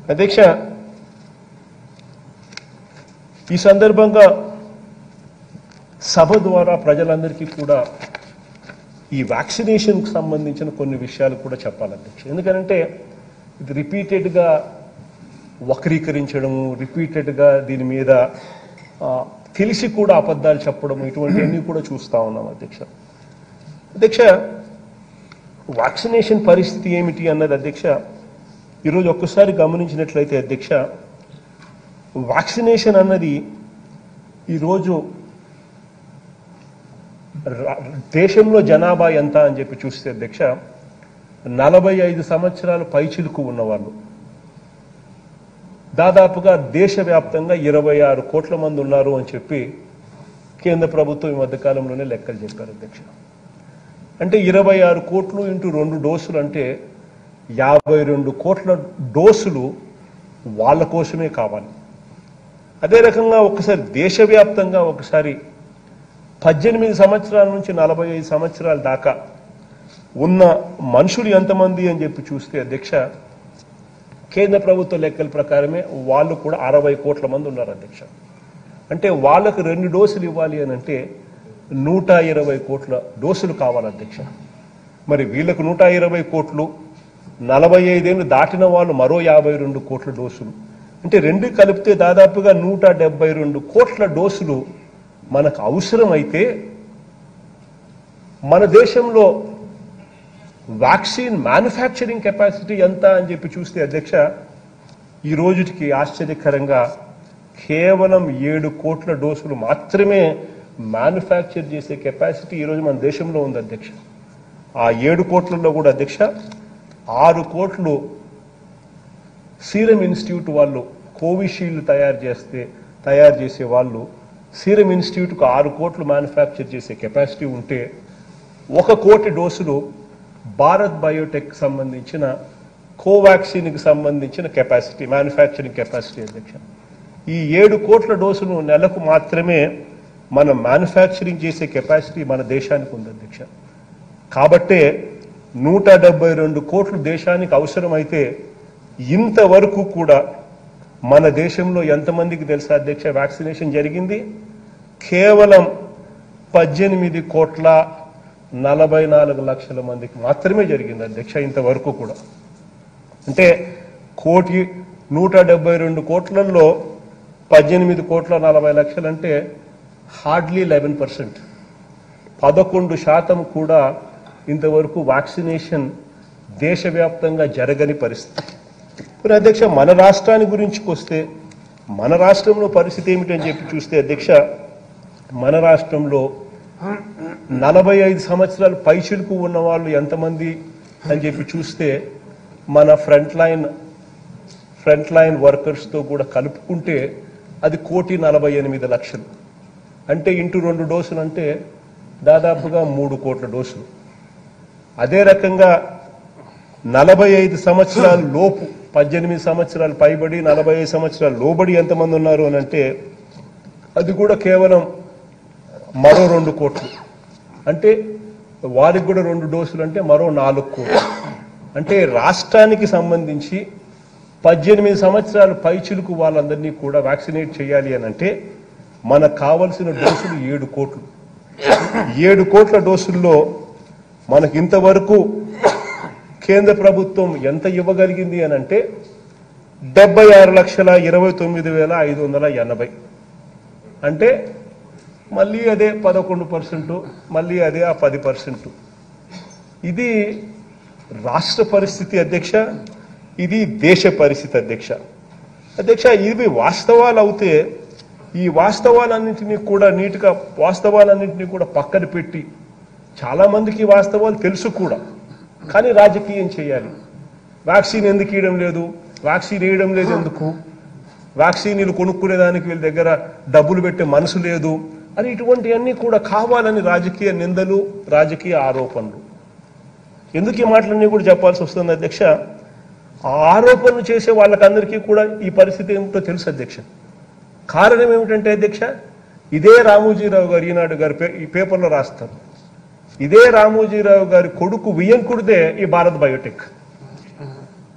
అధ్యక్ష ఈ సందర్భంగా సభ ద్వారా ప్రజలందరికీ కూడా ఈ వ్యాక్సినేషన్కి సంబంధించిన కొన్ని విషయాలు కూడా చెప్పాలి అధ్యక్ష ఎందుకంటే ఇది రిపీటెడ్గా వక్రీకరించడము రిపీటెడ్గా దీని మీద ఆ, తెలిసి కూడా అబద్ధాలు చెప్పడం ఇటువంటివన్నీ కూడా చూస్తా ఉన్నాం అధ్యక్ష అధ్యక్ష వ్యాక్సినేషన్ పరిస్థితి ఏమిటి అన్నది అధ్యక్ష ఈరోజు ఒక్కసారి గమనించినట్లయితే అధ్యక్ష వ్యాక్సినేషన్ అన్నది ఈరోజు రా- దేశంలో జనాభా ఎంత అని చెప్పి చూస్తే అధ్యక్ష నలభై ఐదు సంవత్సరాలు పైచిలుకు ఉన్నవాళ్ళు దాదాపుగా దేశవ్యాప్తంగా ఇరవై ఆరు కోట్ల మంది ఉన్నారు అని చెప్పి కేంద్ర ప్రభుత్వం ఈ మధ్యకాలంలోనే లెక్కలు చెప్పారు అధ్యక్ష అంటే ఇరవై ఆరు కోట్లు ఇంటూ రెండు డోసులు అంటే యాభై రెండు కోట్ల డోసులు వాళ్ళ కోసమే కావాలి అదే రకంగా ఒకసారి దేశవ్యాప్తంగా ఒకసారి పద్దెనిమిది సంవత్సరాల నుంచి నలభై ఐదు సంవత్సరాల దాకా ఉన్న మనుషులు ఎంతమంది అని చెప్పి చూస్తే అధ్యక్ష కేంద్ర ప్రభుత్వ లెక్కల ప్రకారమే వాళ్ళు కూడా అరవై కోట్ల మంది ఉన్నారు అధ్యక్ష అంటే వాళ్ళకు రెండు డోసులు ఇవ్వాలి అని అంటే నూట ఇరవై కోట్ల డోసులు కావాలి అధ్యక్ష మరి వీళ్ళకు నూట ఇరవై కోట్లు నలభై ఐదేళ్ళు దాటిన వాళ్ళు మరో యాభై రెండు కోట్ల డోసులు అంటే రెండు కలిపితే దాదాపుగా నూట డెబ్బై రెండు కోట్ల డోసులు మనకు అవసరమైతే మన దేశంలో వ్యాక్సిన్ మ్యానుఫ్యాక్చరింగ్ కెపాసిటీ ఎంత అని చెప్పి చూస్తే అధ్యక్ష ఈ రోజుకి ఆశ్చర్యకరంగా కేవలం ఏడు కోట్ల డోసులు మాత్రమే మ్యానుఫ్యాక్చర్ చేసే కెపాసిటీ ఈరోజు మన దేశంలో ఉంది అధ్యక్ష ఆ ఏడు కోట్లలో కూడా అధ్యక్ష ఆరు కోట్లు సీరం ఇన్స్టిట్యూట్ వాళ్ళు కోవిషీల్డ్ తయారు చేస్తే తయారు చేసే వాళ్ళు సీరం ఇన్స్టిట్యూట్కు ఆరు కోట్లు మ్యానుఫ్యాక్చర్ చేసే కెపాసిటీ ఉంటే ఒక కోటి డోసులు భారత్ బయోటెక్ సంబంధించిన కోవాక్సిన్కి సంబంధించిన కెపాసిటీ మ్యానుఫ్యాక్చరింగ్ కెపాసిటీ అధ్యక్ష ఈ ఏడు కోట్ల డోసులు నెలకు మాత్రమే మనం మ్యానుఫ్యాక్చరింగ్ చేసే కెపాసిటీ మన దేశానికి ఉంది అధ్యక్ష కాబట్టే నూట డెబ్బై రెండు కోట్లు దేశానికి అవసరమైతే ఇంతవరకు కూడా మన దేశంలో ఎంతమందికి తెలుసా అధ్యక్ష వ్యాక్సినేషన్ జరిగింది కేవలం పద్దెనిమిది కోట్ల నలభై నాలుగు లక్షల మందికి మాత్రమే జరిగింది అధ్యక్ష ఇంతవరకు కూడా అంటే కోటి నూట డెబ్బై రెండు కోట్లలో పద్దెనిమిది కోట్ల నలభై లక్షలు అంటే హార్డ్లీ లెవెన్ పర్సెంట్ పదకొండు శాతం కూడా ఇంతవరకు వ్యాక్సినేషన్ దేశవ్యాప్తంగా జరగని పరిస్థితి మరి అధ్యక్ష మన రాష్ట్రాన్ని గురించి వస్తే మన రాష్ట్రంలో పరిస్థితి ఏమిటని చెప్పి చూస్తే అధ్యక్ష మన రాష్ట్రంలో నలభై ఐదు సంవత్సరాలు పైచిలుకు ఉన్న వాళ్ళు ఎంతమంది అని చెప్పి చూస్తే మన ఫ్రంట్ లైన్ ఫ్రంట్ లైన్ వర్కర్స్తో కూడా కలుపుకుంటే అది కోటి నలభై ఎనిమిది లక్షలు అంటే ఇంటూ రెండు డోసులు అంటే దాదాపుగా మూడు కోట్ల డోసులు అదే రకంగా నలభై ఐదు సంవత్సరాల లోపు పద్దెనిమిది సంవత్సరాలు పైబడి నలభై ఐదు సంవత్సరాల లోబడి ఎంతమంది ఉన్నారు అని అంటే అది కూడా కేవలం మరో రెండు కోట్లు అంటే వారికి కూడా రెండు డోసులు అంటే మరో నాలుగు కోట్లు అంటే రాష్ట్రానికి సంబంధించి పద్దెనిమిది సంవత్సరాలు పైచిలుకు వాళ్ళందరినీ కూడా వ్యాక్సినేట్ చేయాలి అని అంటే మనకు కావలసిన డోసులు ఏడు కోట్లు ఏడు కోట్ల డోసుల్లో మనకి ఇంతవరకు కేంద్ర ప్రభుత్వం ఎంత ఇవ్వగలిగింది అని అంటే డెబ్బై ఆరు లక్షల ఇరవై తొమ్మిది వేల ఐదు వందల ఎనభై అంటే మళ్ళీ అదే పదకొండు పర్సెంట్ మళ్ళీ అదే ఆ పది పర్సెంట్ ఇది రాష్ట్ర పరిస్థితి అధ్యక్ష ఇది దేశ పరిస్థితి అధ్యక్ష అధ్యక్ష ఇవి వాస్తవాలు అవుతే ఈ వాస్తవాలన్నింటినీ కూడా నీట్గా వాస్తవాలన్నింటినీ కూడా పక్కన పెట్టి చాలా మందికి ఈ వాస్తవాలు తెలుసు కూడా కానీ రాజకీయం చేయాలి వ్యాక్సిన్ ఎందుకు ఇవ్వడం లేదు వ్యాక్సిన్ వేయడం లేదు ఎందుకు వ్యాక్సిన్ వీళ్ళు కొనుక్కునేదానికి వీళ్ళ దగ్గర డబ్బులు పెట్టే మనసు లేదు అని ఇటువంటివన్నీ కూడా కావాలని రాజకీయ నిందలు రాజకీయ ఆరోపణలు ఎందుకు ఈ మాటలన్నీ కూడా చెప్పాల్సి వస్తుంది అధ్యక్ష ఆ ఆరోపణలు చేసే వాళ్ళకందరికీ కూడా ఈ పరిస్థితి ఏమిటో తెలుసు అధ్యక్ష కారణం ఏమిటంటే అధ్యక్ష ఇదే రామోజీరావు గారు ఈనాడు గారు పే- ఈ పేపర్లో రాస్తారు ఇదే రామోజీరావు గారి కొడుకు వియంకుడిదే ఈ భారత్ బయోటెక్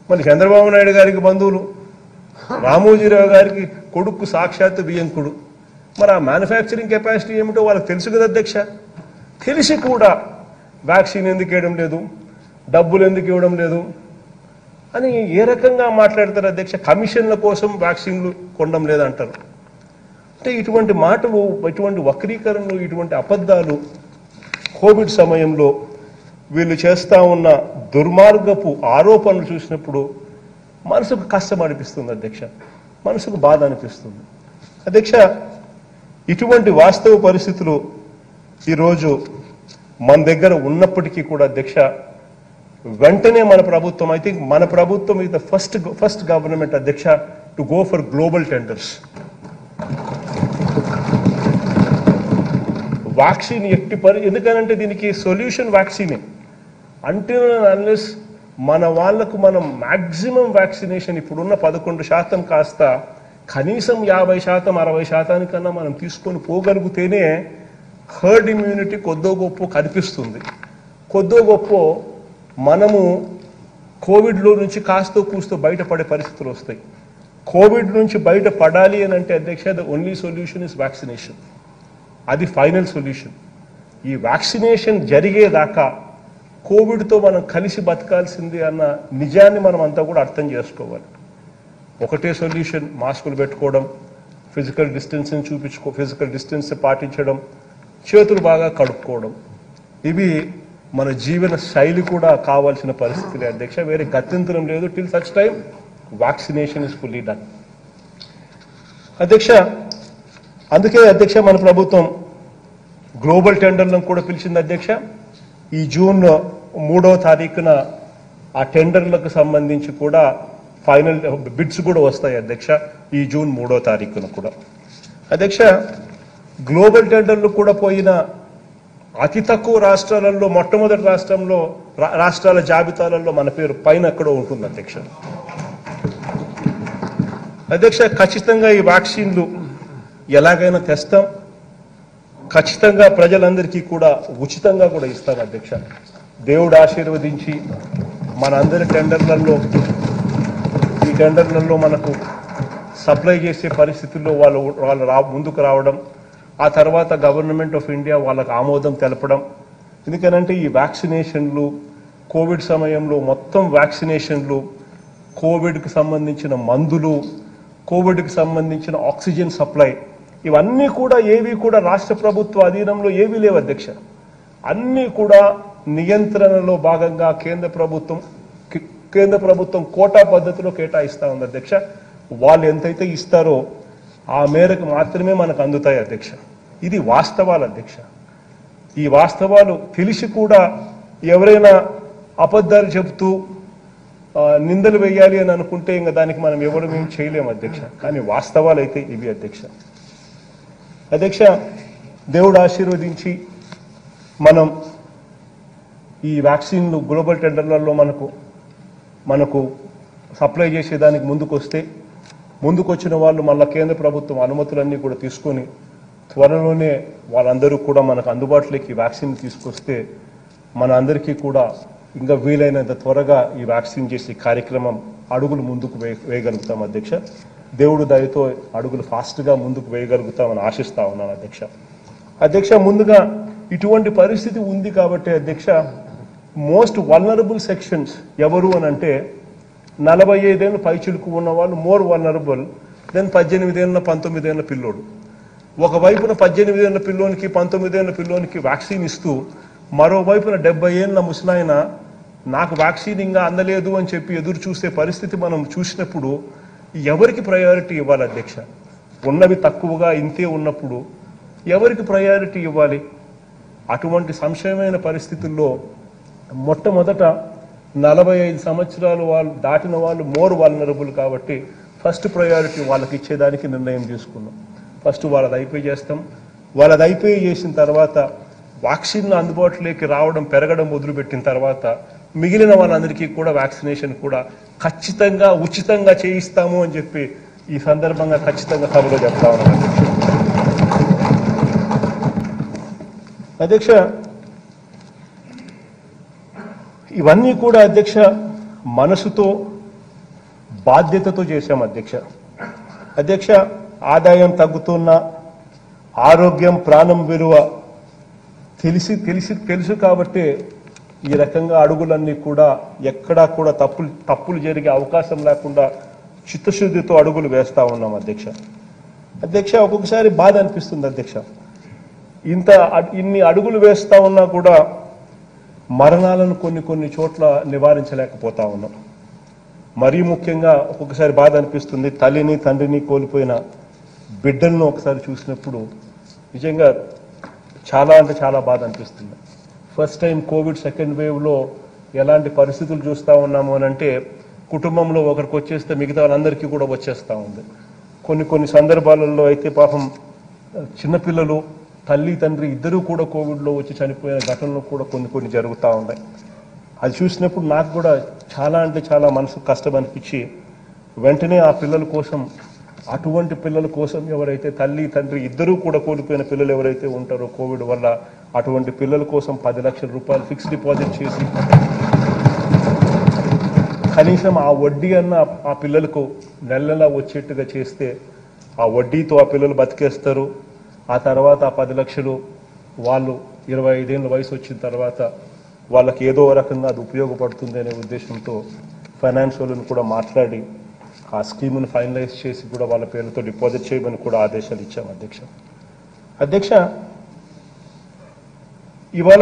మరి చంద్రబాబు నాయుడు గారికి బంధువులు రామోజీరావు గారికి కొడుకు సాక్షాత్తు బియ్యంకుడు మరి ఆ మ్యానుఫ్యాక్చరింగ్ కెపాసిటీ ఏమిటో వాళ్ళకి తెలుసు కదా అధ్యక్ష తెలిసి కూడా వ్యాక్సిన్ ఎందుకు వేయడం లేదు డబ్బులు ఎందుకు ఇవ్వడం లేదు అని ఏ రకంగా మాట్లాడతారు అధ్యక్ష కమిషన్ల కోసం వ్యాక్సిన్లు కొనడం లేదంటారు అంటే ఇటువంటి మాటలు ఇటువంటి వక్రీకరణలు ఇటువంటి అబద్ధాలు కోవిడ్ సమయంలో వీళ్ళు చేస్తా ఉన్న దుర్మార్గపు ఆరోపణలు చూసినప్పుడు మనసుకు కష్టం అనిపిస్తుంది అధ్యక్ష మనసుకు బాధ అనిపిస్తుంది అధ్యక్ష ఇటువంటి వాస్తవ పరిస్థితులు ఈరోజు మన దగ్గర ఉన్నప్పటికీ కూడా అధ్యక్ష వెంటనే మన ప్రభుత్వం ఐ థింక్ మన ప్రభుత్వం ఇది ఫస్ట్ ఫస్ట్ గవర్నమెంట్ అధ్యక్ష to go for global tenders vaccine ఎట్టి పరి ఎందుకనంటే దీనికి సొల్యూషన్ వ్యాక్సినే అంటే అన్లెస్ మన వాళ్ళకు మనం మాక్సిమం వ్యాక్సినేషన్ ఇప్పుడున్న పదకొండు శాతం కాస్త కనీసం యాభై శాతం అరవై శాతానికన్నా మనం తీసుకొని పోగలిగితేనే హర్డ్ ఇమ్యూనిటీ కొద్దో గొప్ప కనిపిస్తుంది కొద్దో గొప్ప మనము కోవిడ్లో నుంచి కాస్తో కూస్తో బయటపడే పరిస్థితులు వస్తాయి కోవిడ్ నుంచి బయట పడాలి అని అంటే అధ్యక్ష the only solution is vaccination అది ఫైనల్ సొల్యూషన్ ఈ వ్యాక్సినేషన్ జరిగేదాకా కోవిడ్తో మనం కలిసి బతకాల్సింది అన్న నిజాన్ని మనం అంతా కూడా అర్థం చేసుకోవాలి ఒకటే సొల్యూషన్ మాస్కులు పెట్టుకోవడం ఫిజికల్ డిస్టెన్స్ని చూపించుకో ఫిజికల్ డిస్టెన్స్ పాటించడం చేతులు బాగా కడుక్కోవడం ఇవి మన జీవన శైలి కూడా కావాల్సిన పరిస్థితులే అధ్యక్ష వేరే గత్యంతరం లేదు till such time vaccination is fully done అధ్యక్ష అందుకే అధ్యక్ష మన ప్రభుత్వం గ్లోబల్ టెండర్లను కూడా పిలిచింది అధ్యక్ష ఈ జూన్ మూడవ తారీఖున ఆ టెండర్లకు సంబంధించి కూడా ఫైనల్ బిడ్స్ కూడా వస్తాయి అధ్యక్ష ఈ జూన్ మూడో తారీఖున కూడా అధ్యక్ష గ్లోబల్ టెండర్లు కూడా పోయిన అతి తక్కువ రాష్ట్రాలలో మొట్టమొదటి రాష్ట్రంలో రా- రాష్ట్రాల జాబితాలలో మన పేరు పైన ఎక్కడో ఉంటుంది అధ్యక్ష అధ్యక్ష ఖచ్చితంగా ఈ వ్యాక్సిన్లు ఎలాగైనా తెస్తాం ఖచ్చితంగా ప్రజలందరికీ కూడా ఉచితంగా కూడా ఇస్తాం అధ్యక్ష దేవుడు ఆశీర్వదించి మనందరి టెండర్లలో ఈ టెండర్లలో మనకు సప్లై చేసే పరిస్థితుల్లో వాళ్ళు వాళ్ళు రా ముందుకు రావడం ఆ తర్వాత గవర్నమెంట్ ఆఫ్ ఇండియా వాళ్ళకు ఆమోదం తెలపడం ఎందుకనంటే ఈ వ్యాక్సినేషన్లు కోవిడ్ సమయంలో మొత్తం వ్యాక్సినేషన్లు కోవిడ్కి సంబంధించిన మందులు కోవిడ్కి సంబంధించిన ఆక్సిజన్ సప్లై ఇవన్నీ కూడా ఏవి కూడా రాష్ట్ర ప్రభుత్వ అధీనంలో ఏవీ లేవు అధ్యక్ష అన్నీ కూడా నియంత్రణలో భాగంగా కేంద్ర ప్రభుత్వం కి- కేంద్ర ప్రభుత్వం కోటా పద్ధతిలో కేటాయిస్తా ఉంది అధ్యక్ష వాళ్ళు ఎంతైతే ఇస్తారో ఆ మేరకు మాత్రమే మనకు అందుతాయి అధ్యక్ష ఇది వాస్తవాలు అధ్యక్ష ఈ వాస్తవాలు తెలిసి కూడా ఎవరైనా అబద్ధాలు చెబుతూ ఆ, నిందలు వేయాలి అని అనుకుంటే ఇంకా దానికి మనం ఎవరు ఏం చేయలేము అధ్యక్ష కానీ వాస్తవాలు అయితే ఇవి అధ్యక్ష అధ్యక్ష దేవుడు ఆశీర్వదించి మనం ఈ వ్యాక్సిన్లు గ్లోబల్ టెండర్లలో మనకు మనకు సప్లై చేసేదానికి ముందుకు వస్తే ముందుకు వచ్చిన వాళ్ళు మళ్ళా కేంద్ర ప్రభుత్వం అనుమతులన్నీ కూడా తీసుకొని త్వరలోనే వాళ్ళందరూ కూడా మనకు అందుబాటులోకి ఈ వ్యాక్సిన్ తీసుకొస్తే మన అందరికీ కూడా ఇంకా వీలైనంత త్వరగా ఈ వ్యాక్సిన్ చేసే కార్యక్రమం అడుగులు ముందుకు వే వేయగలుగుతాం అధ్యక్ష దేవుడు దయతో అడుగులు ఫాస్ట్గా ముందుకు వేయగలుగుతామని ఆశిస్తా ఉన్నాను అధ్యక్ష అధ్యక్ష ముందుగా ఇటువంటి పరిస్థితి ఉంది కాబట్టి అధ్యక్ష మోస్ట్ వల్నరబుల్ సెక్షన్స్ ఎవరు అని అంటే నలభై ఐదేళ్ళు పైచిలుకు ఉన్న వాళ్ళు మోర్ వల్నరబుల్ దెన్ పద్దెనిమిదేళ్ళ పంతొమ్మిదేళ్ళ పిల్లోడు ఒకవైపున పద్దెనిమిదేళ్ళ పిల్లోనికి పంతొమ్మిదేళ్ళ పిల్లోనికి వ్యాక్సిన్ ఇస్తూ మరోవైపున డెబ్బై ఏళ్ళ ముసలాయన నాకు వ్యాక్సిన్ ఇంకా అందలేదు అని చెప్పి ఎదురు చూసే పరిస్థితి మనం చూసినప్పుడు ఎవరికి ప్రయారిటీ ఇవ్వాలి అధ్యక్ష ఉన్నవి తక్కువగా ఇంతే ఉన్నప్పుడు ఎవరికి ప్రయారిటీ ఇవ్వాలి అటువంటి సంశయమైన పరిస్థితుల్లో మొట్టమొదట నలభై ఐదు సంవత్సరాలు వాళ్ళు దాటిన వాళ్ళు మోర్ వాల్నరబుల్ కాబట్టి ఫస్ట్ ప్రయారిటీ వాళ్ళకి ఇచ్చేదానికి నిర్ణయం తీసుకున్నాం ఫస్ట్ వాళ్ళది అయిపోయి చేస్తాం వాళ్ళది అయిపోయి చేసిన తర్వాత వ్యాక్సిన్ అందుబాటులోకి రావడం పెరగడం మొదలుపెట్టిన తర్వాత మిగిలిన వాళ్ళందరికీ కూడా వ్యాక్సినేషన్ కూడా ఖచ్చితంగా ఉచితంగా చేయిస్తాము అని చెప్పి ఈ సందర్భంగా ఖచ్చితంగా సభలో చెప్తా ఉన్నాను అధ్యక్ష ఇవన్నీ కూడా అధ్యక్ష మనసుతో బాధ్యతతో చేశాం అధ్యక్ష అధ్యక్ష ఆదాయం తగ్గుతున్న ఆరోగ్యం ప్రాణం విలువ తెలిసి తెలిసి తెలుసు కాబట్టి ఈ రకంగా అడుగులన్నీ కూడా ఎక్కడా కూడా తప్పులు తప్పులు జరిగే అవకాశం లేకుండా చిత్తశుద్ధితో అడుగులు వేస్తా ఉన్నాం అధ్యక్ష అధ్యక్ష ఒక్కొక్కసారి బాధ అనిపిస్తుంది అధ్యక్ష ఇంత అడ్- ఇన్ని అడుగులు వేస్తా ఉన్నా కూడా మరణాలను కొన్ని కొన్ని చోట్ల నివారించలేకపోతా ఉన్నాం మరీ ముఖ్యంగా ఒక్కొక్కసారి బాధ అనిపిస్తుంది తల్లిని తండ్రిని కోల్పోయిన బిడ్డలను ఒకసారి చూసినప్పుడు నిజంగా చాలా అంటే చాలా బాధ అనిపిస్తుంది ఫస్ట్ టైం కోవిడ్ సెకండ్ వేవ్లో ఎలాంటి పరిస్థితులు చూస్తూ ఉన్నాము అని అంటే కుటుంబంలో ఒకరికి వచ్చేస్తే మిగతా వాళ్ళందరికీ కూడా వచ్చేస్తూ ఉంది కొన్ని కొన్ని సందర్భాలలో అయితే పాపం చిన్నపిల్లలు తల్లి తండ్రి ఇద్దరూ కూడా కోవిడ్లో వచ్చి చనిపోయిన ఘటనలు కూడా కొన్ని కొన్ని జరుగుతూ ఉన్నాయి అది చూసినప్పుడు నాకు కూడా చాలా అంటే చాలా మనసు కష్టం అనిపించి వెంటనే ఆ పిల్లల కోసం అటువంటి పిల్లల కోసం ఎవరైతే తల్లి తండ్రి ఇద్దరూ కూడా కోల్పోయిన పిల్లలు ఎవరైతే ఉంటారో కోవిడ్ వల్ల అటువంటి పిల్లల కోసం పది లక్షల రూపాయలు ఫిక్స్డ్ డిపాజిట్ చేసి కనీసం ఆ వడ్డీ అన్న ఆ పిల్లలకు నెల నెలా వచ్చేట్టుగా చేస్తే ఆ వడ్డీతో ఆ పిల్లలు బతికేస్తారు ఆ తర్వాత ఆ పది లక్షలు వాళ్ళు ఇరవై ఐదేళ్ళ వయసు వచ్చిన తర్వాత వాళ్ళకి ఏదో రకంగా అది ఉపయోగపడుతుంది అనే ఉద్దేశంతో ఫైనాన్స్ వాళ్ళని కూడా మాట్లాడి ఆ స్కీమ్ను ఫైనలైజ్ చేసి కూడా వాళ్ళ పేరుతో డిపాజిట్ చేయమని కూడా ఆదేశాలు ఇచ్చాం అధ్యక్ష అధ్యక్ష ఇవాళ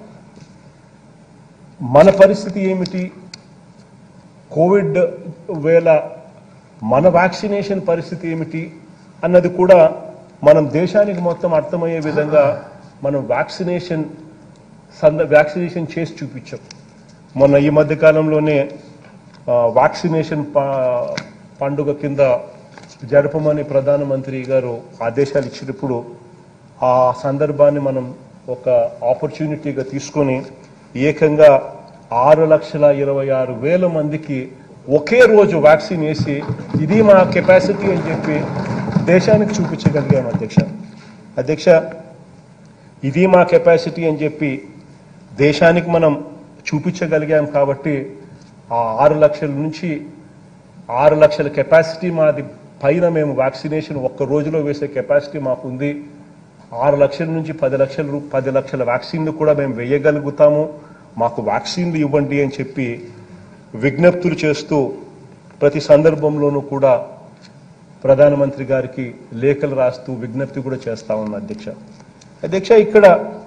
మన పరిస్థితి ఏమిటి కోవిడ్ వేళ మన వ్యాక్సినేషన్ పరిస్థితి ఏమిటి అన్నది కూడా మనం దేశానికి మొత్తం అర్థమయ్యే విధంగా మనం వ్యాక్సినేషన్ సంద వ్యాక్సినేషన్ చేసి చూపించాం మొన్న ఈ మధ్య కాలంలోనే ఆ, వ్యాక్సినేషన్ ప- పండుగ కింద జరపమని ప్రధానమంత్రి గారు ఆదేశాలు ఇచ్చినప్పుడు ఆ సందర్భాన్ని మనం ఒక ఆపర్చునిటీగా తీసుకొని ఏకంగా ఆరు లక్షల ఇరవై ఆరు వేల మందికి ఒకే రోజు వ్యాక్సిన్ వేసి ఇది మా కెపాసిటీ అని చెప్పి దేశానికి చూపించగలిగాం అధ్యక్ష అధ్యక్ష ఇది మా కెపాసిటీ అని చెప్పి దేశానికి మనం చూపించగలిగాం కాబట్టి ఆ ఆరు లక్షల నుంచి ఆరు లక్షల కెపాసిటీ మాది పైన మేము వ్యాక్సినేషన్ ఒక్క రోజులో వేసే కెపాసిటీ మాకు ఉంది ఆరు లక్షల నుంచి పది లక్షల రూ- పది లక్షల వ్యాక్సిన్లు కూడా మేము వేయగలుగుతాము మాకు వ్యాక్సిన్లు ఇవ్వండి అని చెప్పి విజ్ఞప్తులు చేస్తూ ప్రతి సందర్భంలోనూ కూడా ప్రధానమంత్రి గారికి లేఖలు రాస్తూ విజ్ఞప్తి కూడా చేస్తా ఉన్నా అధ్యక్ష అధ్యక్ష ఇక్కడ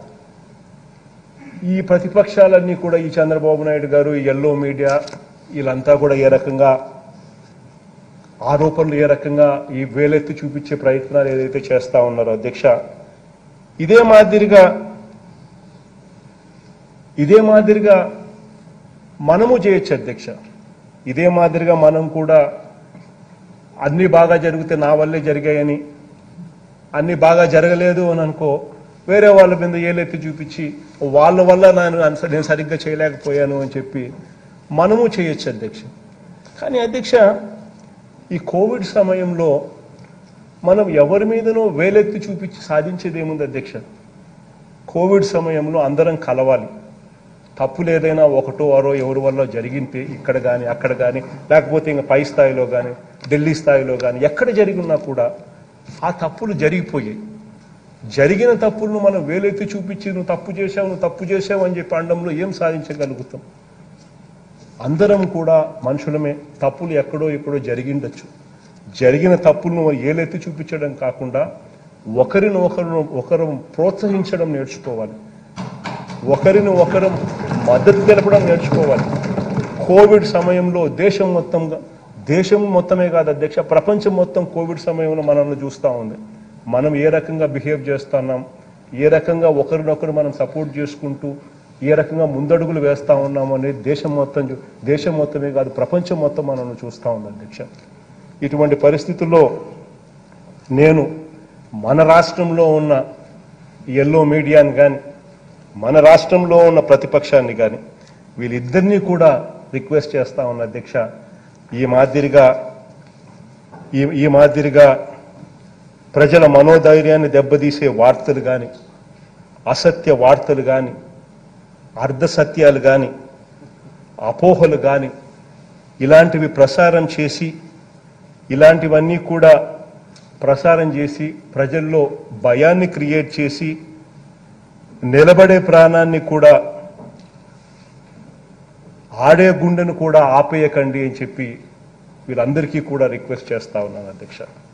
ఈ ప్రతిపక్షాలన్నీ కూడా ఈ చంద్రబాబు నాయుడు గారు ఈ ఎల్లో మీడియా వీళ్ళంతా కూడా ఏ రకంగా ఆరోపణలు ఏ రకంగా ఈ వేలెత్తి చూపించే ప్రయత్నాలు ఏదైతే చేస్తా ఉన్నారో అధ్యక్ష ఇదే మాదిరిగా ఇదే మాదిరిగా మనము చేయొచ్చు అధ్యక్ష ఇదే మాదిరిగా మనం కూడా అన్ని బాగా జరిగితే నా వల్లే జరిగాయని అన్ని బాగా జరగలేదు అని అనుకో వేరే వాళ్ళ మీద ఏలెత్తి చూపించి వాళ్ళ వల్ల నేను అన్- నేను సరిగ్గా చేయలేకపోయాను అని చెప్పి మనము చేయొచ్చు అధ్యక్ష కానీ అధ్యక్ష ఈ కోవిడ్ సమయంలో మనం ఎవరి మీదనో వేలెత్తి చూపించి సాధించేది ఏముంది అధ్యక్ష కోవిడ్ సమయంలో అందరం కలవాలి తప్పులు ఏదైనా ఒకటో ఆరో ఎవరి వల్ల జరిగింటే ఇక్కడ కానీ అక్కడ కానీ లేకపోతే ఇంకా పై స్థాయిలో కానీ ఢిల్లీ స్థాయిలో కానీ ఎక్కడ జరిగినా కూడా ఆ తప్పులు జరిగిపోయాయి జరిగిన తప్పులను మనం వేలెత్తి చూపించి నువ్వు తప్పు చేశావు నువ్వు తప్పు చేశావు అని చెప్పి అనడంలో ఏం సాధించగలుగుతాం అందరం కూడా మనుషులమే తప్పులు ఎక్కడో ఎక్కడో జరిగిండొచ్చు జరిగిన తప్పులను ఏలెత్తి చూపించడం కాకుండా ఒకరిని ఒకరు ఒకరు ప్రోత్సహించడం నేర్చుకోవాలి ఒకరిని ఒకరు మద్దతు తెలపడం నేర్చుకోవాలి కోవిడ్ సమయంలో దేశం మొత్తంగా దేశం మొత్తమే కాదు అధ్యక్ష ప్రపంచం మొత్తం కోవిడ్ సమయంలో మనల్ని చూస్తూ ఉంది మనం ఏ రకంగా బిహేవ్ చేస్తున్నాం ఏ రకంగా ఒకరినొకరు మనం సపోర్ట్ చేసుకుంటూ ఏ రకంగా ముందడుగులు వేస్తా ఉన్నాం అనేది దేశం మొత్తం చూ- దేశం మొత్తమే కాదు ప్రపంచం మొత్తం మనల్ని చూస్తూ ఉంది అధ్యక్ష ఇటువంటి పరిస్థితుల్లో నేను మన రాష్ట్రంలో ఉన్న ఎల్లో మీడియాని కానీ మన రాష్ట్రంలో ఉన్న ప్రతిపక్షాన్ని కానీ వీళ్ళిద్దరినీ కూడా రిక్వెస్ట్ చేస్తా ఉన్న అధ్యక్ష ఈ మాదిరిగా ఈ ఈ మాదిరిగా ప్రజల మనోధైర్యాన్ని దెబ్బతీసే వార్తలు కానీ అసత్య వార్తలు కానీ అర్ధ సత్యాలు కానీ అపోహలు కానీ ఇలాంటివి ప్రసారం చేసి ఇలాంటివన్నీ కూడా ప్రసారం చేసి ప్రజల్లో భయాన్ని క్రియేట్ చేసి నిలబడే ప్రాణాన్ని కూడా ఆడే గుండెను కూడా ఆపేయకండి అని చెప్పి వీళ్ళందరికీ కూడా రిక్వెస్ట్ చేస్తా ఉన్నాను అధ్యక్ష